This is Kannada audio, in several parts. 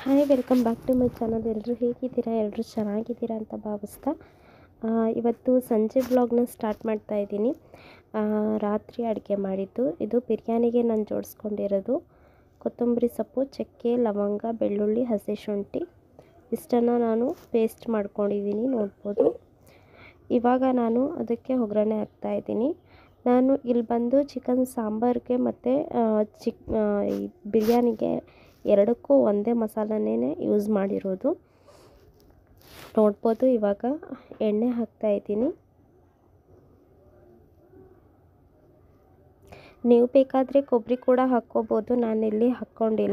hi welcome back to my channel ಎಲ್ಲರೂ ಹೇಗಿದ್ದೀರಾ ಎಲ್ಲರೂ ಚೆನ್ನಾಗಿದ್ದೀರಾ ಅಂತ ಭಾವಿಸ್ತಾ ಆ, ಇವತ್ತು ಸಂಜೆ ಬ್ಲಾಗ್ನ ಸ್ಟಾರ್ಟ್ ಮಾಡ್ತಾ ಇದ್ದೀನಿ ಆ, ರಾತ್ರಿ ಅಡುಗೆ ಮಾಡಿದ್ದು ಇದು ಬಿರಿಯಾನಿಗೆ ನಾನು ಜೋಡಿಸ್ಕೊಂಡಿರೋದು ಕೊತ್ತಂಬರಿ ಸೊಪ್ಪು ಚಕ್ಕೆ ಲವಂಗ ಬೆಳ್ಳುಳ್ಳಿ ಹಸಿ ಶುಂಠಿ ಇಷ್ಟನ್ನು ನಾನು ಪೇಸ್ಟ್ ಮಾಡ್ಕೊಂಡಿದ್ದೀನಿ ನೋಡ್ಬೋದು ಇವಾಗ ನಾನು ಅದಕ್ಕೆ ಒಗ್ಗರಣೆ ಹಾಕ್ತಾ ಇದ್ದೀನಿ ನಾನು ಇಲ್ಲಿ ಬಂದು ಚಿಕನ್ ಸಾಂಬಾರಿಗೆ ಮತ್ತು ಚಿಕ್ ಈ ಬಿರಿಯಾನಿಗೆ ಎರಡಕ್ಕೂ ಒಂದೇ ಮಸಾಲನೇ ಯೂಸ್ ಮಾಡಿರೋದು ನೋಡ್ಬೋದು ಇವಾಗ ಎಣ್ಣೆ ಹಾಕ್ತಾ ಇದ್ದೀನಿ ನೀವು ಬೇಕಾದರೆ ಕೊಬ್ಬರಿ ಕೂಡ ಹಾಕ್ಕೋಬೋದು ನಾನಿಲ್ಲಿ ಹಾಕ್ಕೊಂಡಿಲ್ಲ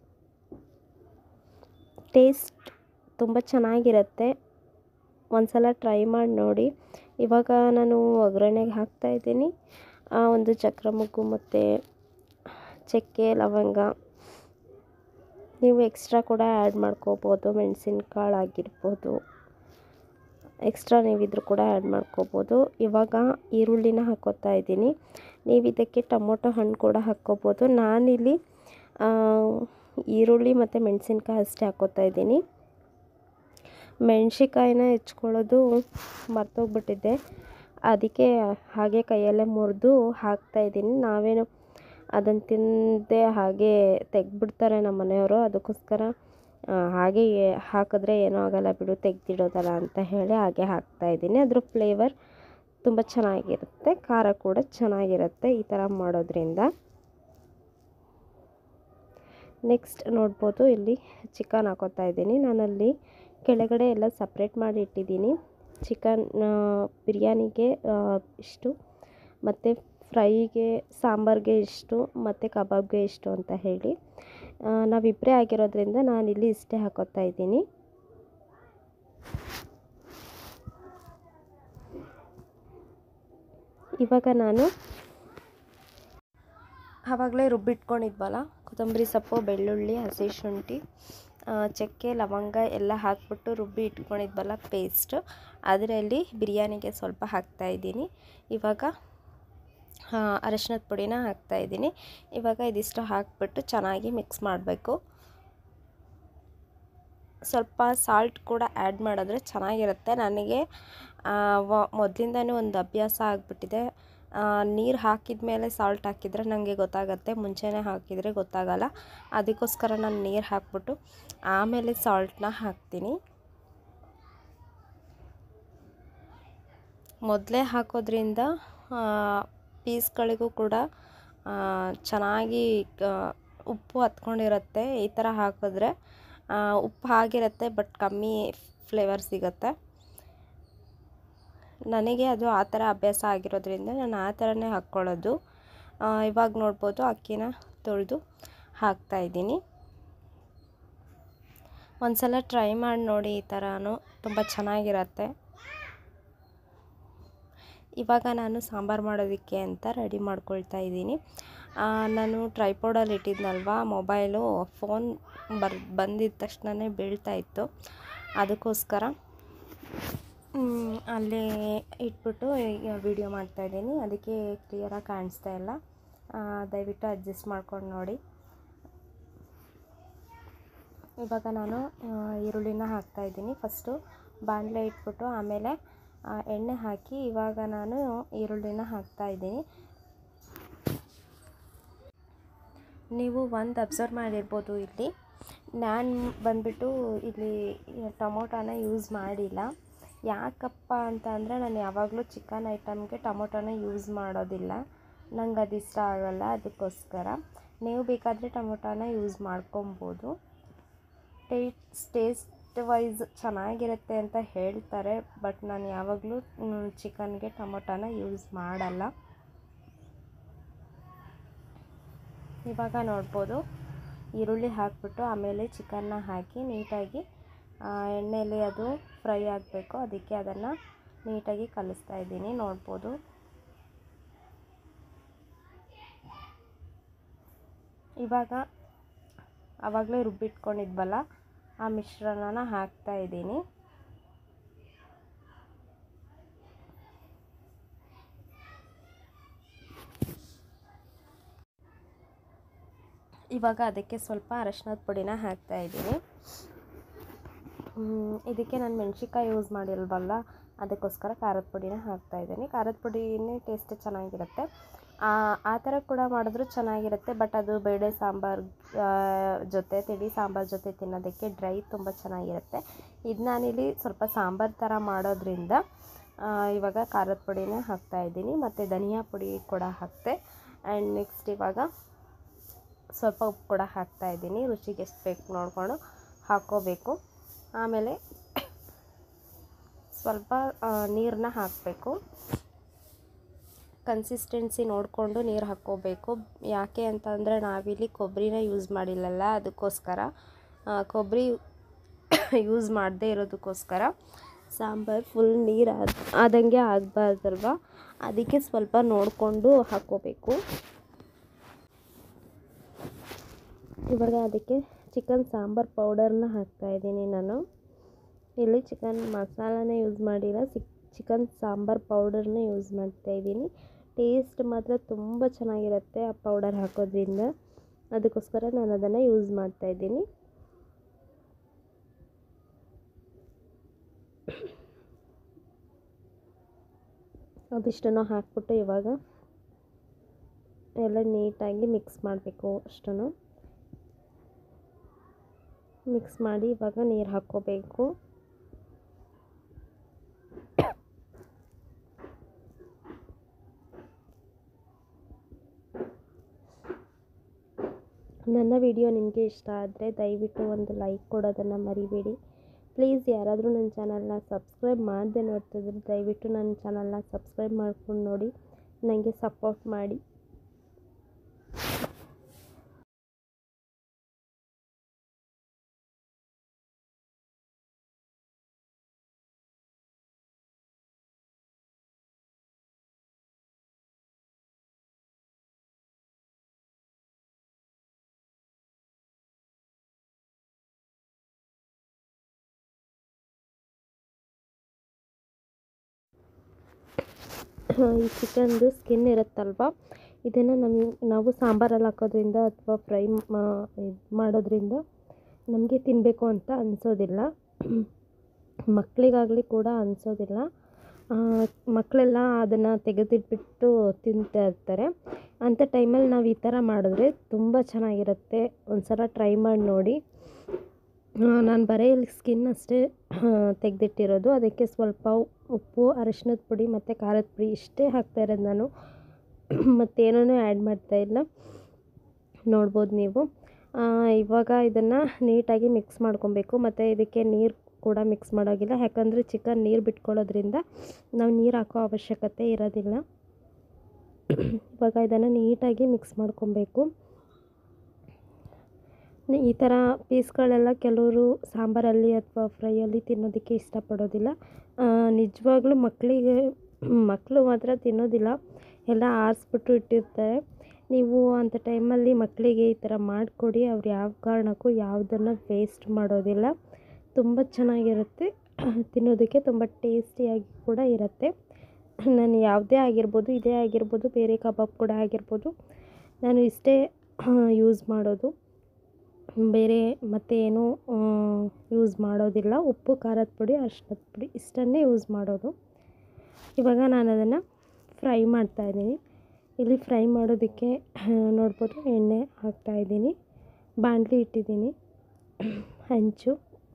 ಟೇಸ್ಟ್ ತುಂಬ ಚೆನ್ನಾಗಿರುತ್ತೆ ಒಂದ್ಸಲ ಟ್ರೈ ಮಾಡಿ ನೋಡಿ ಇವಾಗ ನಾನು ಒಗ್ಗರಣೆಗೆ ಹಾಕ್ತಾ ಇದ್ದೀನಿ ಆ, ಒಂದು ಚಕ್ರ ಮುಗ್ಗು ಮತ್ತು ಚಕ್ಕೆ ಲವಂಗ ನೀವು ಎಕ್ಸ್ಟ್ರಾ ಕೂಡ ಆ್ಯಡ್ ಮಾಡ್ಕೋಬೋದು ಮೆಣಸಿನ್ಕಾಳು ಆಗಿರ್ಬೋದು ಎಕ್ಸ್ಟ್ರಾ ನೀವಿದ್ರು ಕೂಡ ಆ್ಯಡ್ ಮಾಡ್ಕೋಬೋದು ಇವಾಗ ಈರುಳ್ಳಿನ ಹಾಕೋತಾ ಇದ್ದೀನಿ ನೀವು ಇದಕ್ಕೆ ಟೊಮೊಟೊ ಹಣ್ಣು ಕೂಡ ಹಾಕ್ಕೋಬೋದು ನಾನಿಲ್ಲಿ ಆ, ಈರುಳ್ಳಿ ಮತ್ತು ಮೆಣಸಿನ್ಕಾಯಿ ಅಷ್ಟೇ ಹಾಕೋತಾ ಇದ್ದೀನಿ ಮೆಣಸಿಕಾಯಿನ ಹೆಚ್ಕೊಳ್ಳೋದು ಮರ್ತೋಗ್ಬಿಟ್ಟಿದ್ದೆ ಅದಕ್ಕೆ ಹಾಗೆ ಕೈಯಲ್ಲೇ ಮುರಿದು ಹಾಕ್ತಾ ಇದ್ದೀನಿ ನಾವೇನು ಅದನ್ನು ತಿಂದೆ ಹಾಗೆ ತೆಗ್ದುಬಿಡ್ತಾರೆ ನಮ್ಮ ಮನೆಯವರು ಅದಕ್ಕೋಸ್ಕರ ಆ, ಹಾಗೆ ಏ- ಹಾಕಿದ್ರೆ ಏನೂ ಆಗಲ್ಲ ಬಿಡು ತೆಗ್ದಿಡೋದಲ್ಲ ಅಂತ ಹೇಳಿ ಹಾಗೆ ಹಾಕ್ತಾ ಇದ್ದೀನಿ ಅದ್ರ ಫ್ಲೇವರ್ ತುಂಬ ಚೆನ್ನಾಗಿರುತ್ತೆ ಖಾರ ಕೂಡ ಚೆನ್ನಾಗಿರುತ್ತೆ ಈ ಥರ ಮಾಡೋದ್ರಿಂದ ನೆಕ್ಸ್ಟ್ ನೋಡ್ಬೋದು ಇಲ್ಲಿ ಚಿಕನ್ ಹಾಕೋತಾ ಇದ್ದೀನಿ ನಾನಲ್ಲಿ ಕೆಳಗಡೆ ಎಲ್ಲ ಸಪ್ರೇಟ್ ಮಾಡಿ ಇಟ್ಟಿದ್ದೀನಿ ಚಿಕನ್ ಬಿರಿಯಾನಿಗೆ ಆ, ಇಷ್ಟು ಮತ್ತು ಫ್ರೈಗೆ ಸಾಂಬಾರ್ಗೆ ಇಷ್ಟು ಮತ್ತು ಕಬಾಬ್ಗೆ ಇಷ್ಟು ಅಂತ ಹೇಳಿ ಆ, ನಾವಿಬ್ಬರೇ ಆಗಿರೋದ್ರಿಂದ ನಾನಿಲ್ಲಿ ಇಷ್ಟೇ ಹಾಕೋತಾ ಇದ್ದೀನಿ ಇವಾಗ ನಾನು ಆವಾಗಲೇ ರುಬ್ಬಿಟ್ಕೊಂಡಿದ್ವಲ್ಲ ಕೊತ್ತಂಬರಿ ಸೊಪ್ಪು ಬೆಳ್ಳುಳ್ಳಿ ಹಸಿ ಶುಂಠಿ ಆ, ಚಕ್ಕೆ ಲವಂಗ ಎಲ್ಲ ಹಾಕ್ಬಿಟ್ಟು ರುಬ್ಬಿ ಇಟ್ಕೊಂಡಿದ್ವಲ್ಲ ಪೇಸ್ಟ್ ಅದರಲ್ಲಿ ಬಿರಿಯಾನಿಗೆ ಸ್ವಲ್ಪ ಹಾಕ್ತಾ ಇದ್ದೀನಿ ಇವಾಗ ಆ, ಅರಶಿನದ ಪುಡಿನ ಹಾಕ್ತಾ ಇದ್ದೀನಿ ಇವಾಗ ಇದಿಷ್ಟು ಹಾಕ್ಬಿಟ್ಟು ಚೆನ್ನಾಗಿ ಮಿಕ್ಸ್ ಮಾಡಬೇಕು ಸ್ವಲ್ಪ ಸಾಲ್ಟ್ ಕೂಡ ಆ್ಯಡ್ ಮಾಡಿದ್ರೆ ಚೆನ್ನಾಗಿರುತ್ತೆ ನನಗೆ ಮೊದಲಿಂದನೂ ಒಂದು ಅಭ್ಯಾಸ ಆಗಿಬಿಟ್ಟಿದೆ ನೀರು ಹಾಕಿದ ಮೇಲೆ ಸಾಲ್ಟ್ ಹಾಕಿದರೆ ನನಗೆ ಗೊತ್ತಾಗತ್ತೆ ಮುಂಚೆನೇ ಹಾಕಿದರೆ ಗೊತ್ತಾಗಲ್ಲ ಅದಕ್ಕೋಸ್ಕರ ನಾನು ನೀರು ಹಾಕ್ಬಿಟ್ಟು ಆಮೇಲೆ ಸಾಲ್ಟನ್ನ ಹಾಕ್ತೀನಿ ಮೊದಲೇ ಹಾಕೋದ್ರಿಂದ ಪೀಸ್ಗಳಿಗೂ ಕೂಡ ಆ, ಚೆನ್ನಾಗಿ ಆ, ಉಪ್ಪು ಹತ್ಕೊಂಡಿರುತ್ತೆ ಈ ಥರ ಹಾಕಿದ್ರೆ ಆ, ಉಪ್ಪು ಆಗಿರುತ್ತೆ ಬಟ್ ಕಮ್ಮಿ ಫ್ಲೇವರ್ ಸಿಗುತ್ತೆ ನನಗೆ ಅದು ಆ ಥರ ಅಭ್ಯಾಸ ಆಗಿರೋದ್ರಿಂದ ನಾನು ಆ ಥರನೇ ಹಾಕ್ಕೊಳ್ಳೋದು ಆ, ಇವಾಗ ನೋಡ್ಬೋದು ಅಕ್ಕಿನ ತೊಳೆದು ಹಾಕ್ತಾಯಿದ್ದೀನಿ ಒಂದ್ಸಲ ಟ್ರೈ ಮಾಡಿ ನೋಡಿ ಈ ಥರನೂ ತುಂಬ ಚೆನ್ನಾಗಿರತ್ತೆ ಇವಾಗ ನಾನು ಸಾಂಬಾರು ಮಾಡೋದಕ್ಕೆ ಅಂತ ರೆಡಿ ಮಾಡ್ಕೊಳ್ತಾ ಇದ್ದೀನಿ ಆ, ನಾನು ಟ್ರೈಪೋಡಲ್ಲಿ ಇಟ್ಟಿದ್ನಲ್ವ ಮೊಬೈಲು ಫೋನ್ ಬರ್ ಬಂದಿದ್ದ ತಕ್ಷಣವೇ ಬೀಳ್ತಾ ಇತ್ತು ಅದಕ್ಕೋಸ್ಕರ ಮ್, ಅಲ್ಲಿ ಇಟ್ಬಿಟ್ಟು ಈಗ ವಿಡಿಯೋ ಮಾಡ್ತಾಯಿದ್ದೀನಿ ಅದಕ್ಕೆ ಕ್ಲಿಯರಾಗಿ ಕಾಣಿಸ್ತಾ ಇಲ್ಲ ಆ, ದಯವಿಟ್ಟು ಅಡ್ಜಸ್ಟ್ ಮಾಡ್ಕೊಂಡು ನೋಡಿ ಇವಾಗ ನಾನು ಆ, ಈರುಳ್ಳಿನ ಹಾಕ್ತಾಯಿದ್ದೀನಿ ಫಸ್ಟು ಬಾಣಲೆ ಇಟ್ಬಿಟ್ಟು ಆಮೇಲೆ ಆ, ಎಣ್ಣೆ ಹಾಕಿ ಇವಾಗ ನಾನು ಈರುಳ್ಳಿನ ಹಾಕ್ತಾಯಿದ್ದೀನಿ ನೀವು ಒಂದು ಅಬ್ಸರ್ವ್ ಮಾಡಿರ್ಬೋದು ಇಲ್ಲಿ ನಾನು ಬಂದ್ಬಿಟ್ಟು ಇಲ್ಲಿ ಟೊಮೊಟೊನ ಯೂಸ್ ಮಾಡಿಲ್ಲ ಯಾಕಪ್ಪ ಅಂತ ಅಂದರೆ ನಾನು ಯಾವಾಗಲೂ ಚಿಕನ್ ಐಟಮ್ಗೆ ಟೊಮೊಟೊನ ಯೂಸ್ ಮಾಡೋದಿಲ್ಲ ನಂಗೆ ಅದು ಇಷ್ಟ ಆಗಲ್ಲ ಅದಕ್ಕೋಸ್ಕರ ನೀವು ಬೇಕಾದರೆ ಟೊಮೊಟೊನ ಯೂಸ್ ಮಾಡ್ಕೊಬೋದು ಟೇಸ್ಟ್ ಟೇಸ್ಟ್ ವೈಸ್ ಚೆನ್ನಾಗಿರುತ್ತೆ ಅಂತ ಹೇಳ್ತಾರೆ ಬಟ್ ನಾನು ಯಾವಾಗಲೂ ಚಿಕನ್ಗೆ ಟೊಮೊಟೊನ ಯೂಸ್ ಮಾಡಲ್ಲ ಇವಾಗ ನೋಡ್ಬೋದು ಈರುಳ್ಳಿ ಹಾಕ್ಬಿಟ್ಟು ಆಮೇಲೆ ಚಿಕನ್ನ ಹಾಕಿ ನೀಟಾಗಿ ಆ, ಎಣ್ಣೆಯಲ್ಲಿ ಅದು ಫ್ರೈ ಆಗಬೇಕು ಅದಕ್ಕೆ ಅದನ್ನು ನೀಟಾಗಿ ಕಲಿಸ್ತಾ ಇದ್ದೀನಿ ನೋಡ್ಬೋದು ಇವಾಗ ಆವಾಗಲೇ ರುಬ್ಬಿಟ್ಕೊಂಡಿದ್ವಲ್ಲ ಆ ಮಿಶ್ರಣನ ಹಾಕ್ತಾ ಇದ್ದೀನಿ ಇವಾಗ ಅದಕ್ಕೆ ಸ್ವಲ್ಪ ಅರಶಿನದ ಪುಡಿನ ಹಾಕ್ತಾ ಇದ್ದೀನಿ ಹ್ಮ್, ಇದಕ್ಕೆ ನಾನು ಮೆಣಸಿನ್ಕಾಯಿ ಯೂಸ್ ಮಾಡಿಲ್ವಲ್ಲ ಅದಕ್ಕೋಸ್ಕರ ಖಾರದ ಪುಡಿನ ಹಾಕ್ತಾ ಇದ್ದೀನಿ ಖಾರದ ಪುಡಿನೇ ಟೇಸ್ಟ್ ಚೆನ್ನಾಗಿರುತ್ತೆ ಆ ಆ ಥರ ಕೂಡ ಮಾಡಿದ್ರೂ ಚೆನ್ನಾಗಿರುತ್ತೆ ಬಟ್ ಅದು ಬೇಳೆ ಸಾಂಬಾರು ಜೊತೆ ತಿಳಿ ಸಾಂಬಾರು ಜೊತೆ ತಿನ್ನೋದಕ್ಕೆ ಡ್ರೈ ತುಂಬ ಚೆನ್ನಾಗಿರುತ್ತೆ ಇದು ನಾನಿಲ್ಲಿ ಸ್ವಲ್ಪ ಸಾಂಬಾರು ಥರ ಮಾಡೋದ್ರಿಂದ ಆ, ಇವಾಗ ಖಾರದ ಪುಡಿನ ಹಾಕ್ತಾ ಇದ್ದೀನಿ ಮತ್ತು ಧನಿಯಾ ಪುಡಿ ಕೂಡ ಹಾಕ್ತೆ ಆ್ಯಂಡ್ ನೆಕ್ಸ್ಟ್ ಇವಾಗ ಸ್ವಲ್ಪ ಉಪ್ಪು ಕೂಡ ಹಾಕ್ತಾ ಇದ್ದೀನಿ ರುಚಿಗೆ ಎಷ್ಟು ಬೇಕು ನೋಡಿಕೊಂಡು ಹಾಕ್ಕೋಬೇಕು ಆಮೇಲೆ ಸ್ವಲ್ಪ ನೀರನ್ನ ಹಾಕಬೇಕು ಕನ್ಸಿಸ್ಟೆನ್ಸಿ ನೋಡಿಕೊಂಡು ನೀರು ಹಾಕ್ಕೋಬೇಕು ಯಾಕೆ ಅಂತಂದರೆ ನಾವಿಲ್ಲಿ ಕೊಬ್ಬರಿನ ಯೂಸ್ ಮಾಡಿಲ್ಲಲ್ಲ ಅದಕ್ಕೋಸ್ಕರ ಆ, ಕೊಬ್ಬರಿ ಯೂಸ್ ಮಾಡದೇ ಇರೋದಕ್ಕೋಸ್ಕರ ಸಾಂಬಾರು ಫುಲ್ ನೀರು ಆದ ಆದಂಗೆ ಆಗಬಾರ್ದಲ್ವ ಅದಕ್ಕೆ ಸ್ವಲ್ಪ ನೋಡಿಕೊಂಡು ಹಾಕ್ಕೋಬೇಕು ಇವಾಗ ಅದಕ್ಕೆ ಚಿಕನ್ ಸಾಂಬಾರು ಪೌಡರ್ನ ಹಾಕ್ತಾಯಿದ್ದೀನಿ ನಾನು ಇಲ್ಲಿ ಚಿಕನ್ ಮಸಾಲಾನೇ ಯೂಸ್ ಮಾಡಿಲ್ಲ ಸಿಕ್ ಚಿಕನ್ ಸಾಂಬಾರು ಪೌಡರ್ನ ಯೂಸ್ ಮಾಡ್ತಾಯಿದ್ದೀನಿ ಟೇಸ್ಟ್ ಮಾತ್ರ ತುಂಬ ಚೆನ್ನಾಗಿರುತ್ತೆ ಆ ಪೌಡರ್ ಹಾಕೋದ್ರಿಂದ ಅದಕ್ಕೋಸ್ಕರ ನಾನು ಅದನ್ನು ಯೂಸ್ ಮಾಡ್ತಾಯಿದ್ದೀನಿ ಅದಿಷ್ಟನ್ನು ಹಾಕ್ಬಿಟ್ಟು ಇವಾಗ ಎಲ್ಲ ನೀಟಾಗಿ ಮಿಕ್ಸ್ ಮಾಡಬೇಕು ಅಷ್ಟನ್ನು ಮಿಕ್ಸ್ ಮಾಡಿ ಇವಾಗ ನೀರು ಹಾಕ್ಕೋಬೇಕು ನನ್ನ ವಿಡಿಯೋ ನಿಮಗೆ ಇಷ್ಟ ಆದರೆ ದಯವಿಟ್ಟು ಒಂದು ಲೈಕ್ ಕೊಡೋದನ್ನು ಮರಿಬೇಡಿ ಪ್ಲೀಸ್ ಯಾರಾದರೂ ನನ್ನ ಚಾನಲ್ನ ಸಬ್ಸ್ಕ್ರೈಬ್ ಮಾಡದೆ ನೋಡ್ತಿದ್ರೆ ದಯವಿಟ್ಟು ನನ್ನ ಚಾನಲ್ನ ಸಬ್ಸ್ಕ್ರೈಬ್ ಮಾಡ್ಕೊಂಡು ನೋಡಿ ನನಗೆ ಸಪೋರ್ಟ್ ಮಾಡಿ ಈ ಚಿಕನ್ದು ಸ್ಕಿನ್ ಇರುತ್ತಲ್ವ ಇದನ್ನು ನಮಗೆ ನಾವು ಸಾಂಬಾರಲ್ಲಿ ಹಾಕೋದ್ರಿಂದ ಅಥವಾ ಫ್ರೈ ಮಾಡೋದ್ರಿಂದ ನಮಗೆ ತಿನ್ನಬೇಕು ಅಂತ ಅನಿಸೋದಿಲ್ಲ ಮಕ್ಕಳಿಗಾಗಲಿ ಕೂಡ ಅನಿಸೋದಿಲ್ಲ ಮಕ್ಕಳೆಲ್ಲ ಅದನ್ನು ತೆಗೆದಿಟ್ಬಿಟ್ಟು ತಿಂತಾ ಇರ್ತಾರೆ ಅಂಥ ಟೈಮಲ್ಲಿ ನಾವು ಈ ಥರ ಮಾಡಿದ್ರೆ ತುಂಬ ಚೆನ್ನಾಗಿರುತ್ತೆ ಒಂದು ಸಲ ಟ್ರೈ ಮಾಡಿ ನೋಡಿ ನಾನು ಬರೀ ಇಲ್ಲಿ ಸ್ಕಿನ್ ಅಷ್ಟೇ ತೆಗೆದಿಟ್ಟಿರೋದು ಅದಕ್ಕೆ ಸ್ವಲ್ಪ ಉಪ್ಪು ಅರಿಶಿನದ ಪುಡಿ ಮತ್ತು ಖಾರದ ಪುಡಿ ಇಷ್ಟೇ ಹಾಕ್ತಾ ಇರೋದು ನಾನು ಮತ್ತೇನೂ ಆ್ಯಡ್ ಮಾಡ್ತಾಯಿಲ್ಲ ನೋಡ್ಬೋದು ನೀವು ಇವಾಗ ಇದನ್ನು ನೀಟಾಗಿ ಮಿಕ್ಸ್ ಮಾಡ್ಕೊಬೇಕು ಮತ್ತು ಇದಕ್ಕೆ ನೀರು ಕೂಡ ಮಿಕ್ಸ್ ಮಾಡೋಗಿಲ್ಲ ಯಾಕಂದರೆ ಚಿಕನ್ ನೀರು ಬಿಟ್ಕೊಳ್ಳೋದ್ರಿಂದ ನಾವು ನೀರು ಹಾಕೋ ಅವಶ್ಯಕತೆ ಇರೋದಿಲ್ಲ ಇವಾಗ ಇದನ್ನು ನೀಟಾಗಿ ಮಿಕ್ಸ್ ಮಾಡ್ಕೊಬೇಕು ಈ ಥರ ಪೀಸ್ಗಳೆಲ್ಲ ಕೆಲವರು ಸಾಂಬಾರಲ್ಲಿ ಅಥವಾ ಫ್ರೈಯಲ್ಲಿ ತಿನ್ನೋದಕ್ಕೆ ಇಷ್ಟಪಡೋದಿಲ್ಲ ನಿಜವಾಗ್ಲೂ ಮಕ್ಕಳಿಗೆ ಮಕ್ಕಳು ಮಾತ್ರ ತಿನ್ನೋದಿಲ್ಲ ಎಲ್ಲ ಆರಿಸ್ಬಿಟ್ಟು ಇಟ್ಟಿರ್ತಾರೆ ನೀವು ಅಂಥ ಟೈಮಲ್ಲಿ ಮಕ್ಕಳಿಗೆ ಈ ಥರ ಮಾಡಿಕೊಡಿ ಅವ್ರು ಯಾವ ಕಾರಣಕ್ಕೂ ಯಾವುದನ್ನು ವೇಸ್ಟ್ ಮಾಡೋದಿಲ್ಲ ತುಂಬ ಚೆನ್ನಾಗಿರುತ್ತೆ ತಿನ್ನೋದಕ್ಕೆ ತುಂಬ ಟೇಸ್ಟಿಯಾಗಿ ಕೂಡ ಇರುತ್ತೆ ನಾನು ಯಾವುದೇ ಆಗಿರ್ಬೋದು ಇದೇ ಆಗಿರ್ಬೋದು ಬೇರೆ ಕಬಾಬ್ ಕೂಡ ಆಗಿರ್ಬೋದು ನಾನು ಇಷ್ಟೇ ಯೂಸ್ ಮಾಡೋದು ಬೇರೆ ಮತ್ತು ಏನೂ ಯೂಸ್ ಮಾಡೋದಿಲ್ಲ ಉಪ್ಪು ಖಾರದ ಪುಡಿ ಅರಿಶಿನದ ಪುಡಿ ಇಷ್ಟನ್ನೇ ಯೂಸ್ ಮಾಡೋದು ಇವಾಗ ನಾನು ಅದನ್ನು ಫ್ರೈ ಮಾಡ್ತಾಯಿದ್ದೀನಿ ಇಲ್ಲಿ ಫ್ರೈ ಮಾಡೋದಕ್ಕೆ ನೋಡ್ಬೋದು ಎಣ್ಣೆ ಹಾಕ್ತಾಯಿದ್ದೀನಿ ಬಾಣಲಿ ಇಟ್ಟಿದ್ದೀನಿ ಹಂಚು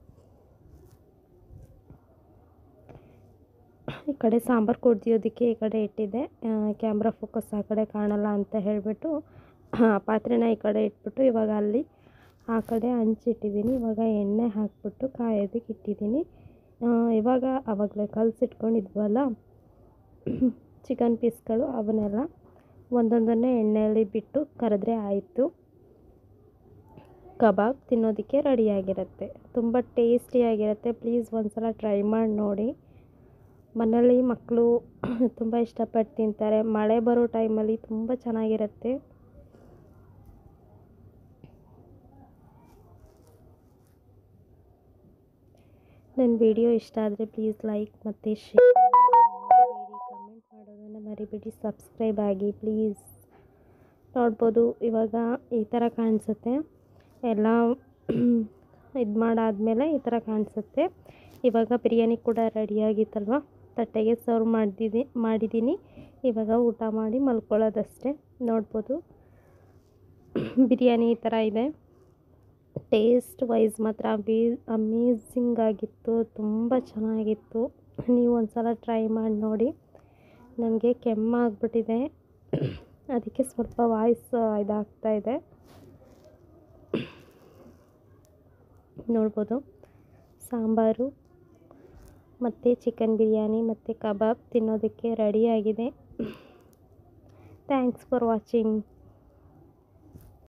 ಈ ಕಡೆ ಸಾಂಬಾರು ಕುದಿಯೋದಕ್ಕೆ ಈ ಕಡೆ ಇಟ್ಟಿದ್ದೆ ಕ್ಯಾಮ್ರಾ ಫೋಕಸ್ ಆ ಕಡೆ ಕಾಣಲ್ಲ ಅಂತ ಹೇಳಿಬಿಟ್ಟು ಪಾತ್ರೆನ ಈ ಕಡೆ ಇಟ್ಬಿಟ್ಟು ಇವಾಗ ಅಲ್ಲಿ ಆ ಕಡೆ ಹಂಚಿಟ್ಟಿದ್ದೀನಿ ಇವಾಗ ಎಣ್ಣೆ ಹಾಕ್ಬಿಟ್ಟು ಕಾಯೋದಕ್ಕೆ ಇಟ್ಟಿದ್ದೀನಿ ಇವಾಗ ಆವಾಗಲೇ ಕಲಸಿಟ್ಕೊಂಡಿದ್ವಲ್ಲ ಚಿಕನ್ ಪೀಸ್ಗಳು ಅವನ್ನೆಲ್ಲ ಒಂದೊಂದನ್ನೇ ಎಣ್ಣೆಯಲ್ಲಿ ಬಿಟ್ಟು ಕರೆದ್ರೆ ಆಯಿತು ಕಬಾಬ್ ತಿನ್ನೋದಕ್ಕೆ ರೆಡಿಯಾಗಿರುತ್ತೆ ತುಂಬ ಟೇಸ್ಟಿಯಾಗಿರುತ್ತೆ ಪ್ಲೀಸ್ ಒಂದ್ಸಲ ಟ್ರೈ ಮಾಡಿ ನೋಡಿ ಮನೇಲಿ ಮಕ್ಕಳು ತುಂಬ ಇಷ್ಟಪಟ್ಟು ತಿಂತಾರೆ ಮಳೆ ಬರೋ ಟೈಮಲ್ಲಿ ತುಂಬ ಚೆನ್ನಾಗಿರುತ್ತೆ ನನ್ನ ವಿಡಿಯೋ ಇಷ್ಟ ಆದರೆ ಪ್ಲೀಸ್ ಲೈಕ್ ಮತ್ತು ಶೇರ್ ಮರಿಬೇಡಿ ಕಮೆಂಟ್ ಮಾಡೋದನ್ನು ಮರಿಬೇಡಿ ಸಬ್ಸ್ಕ್ರೈಬ್ ಆಗಿ ಪ್ಲೀಸ್ ನೋಡ್ಬೋದು ಇವಾಗ ಈ ಥರ ಕಾಣಿಸುತ್ತೆ ಎಲ್ಲ ಇದು ಮಾಡಾದಮೇಲೆ ಈ ಥರ ಕಾಣಿಸುತ್ತೆ ಇವಾಗ ಬಿರಿಯಾನಿ ಕೂಡ ರೆಡಿಯಾಗಿತ್ತಲ್ವ ತಟ್ಟೆಗೆ ಸರ್ವ್ ಮಾಡಿದ್ದೀನಿ ಮಾಡಿದ್ದೀನಿ ಇವಾಗ ಊಟ ಮಾಡಿ ಮಲ್ಕೊಳ್ಳೋದಷ್ಟೇ ನೋಡ್ಬೋದು ಬಿರಿಯಾನಿ ಈ ಥರ ಇದೆ ಟೇಸ್ಟ್ ವೈಸ್ ಮಾತ್ರ ಅಬೀ ಅಮೇಝಿಂಗ್ ಆಗಿತ್ತು ತುಂಬ ಚೆನ್ನಾಗಿತ್ತು ನೀವು ಒಂದ್ಸಲ ಟ್ರೈ ಮಾಡಿ ನೋಡಿ ನನಗೆ ಕೆಮ್ಮಾಗ್ಬಿಟ್ಟಿದೆ ಅದಕ್ಕೆ ಸ್ವಲ್ಪ ವಾಯ್ಸ್ ಇದಾಗ್ತಾ ಇದೆ ನೋಡ್ಬೋದು ಸಾಂಬಾರು ಮತ್ತು ಚಿಕನ್ ಬಿರಿಯಾನಿ ಮತ್ತು ಕಬಾಬ್ ತಿನ್ನೋದಕ್ಕೆ ರೆಡಿಯಾಗಿದೆ ಥ್ಯಾಂಕ್ಸ್ ಫಾರ್ ವಾಚಿಂಗ್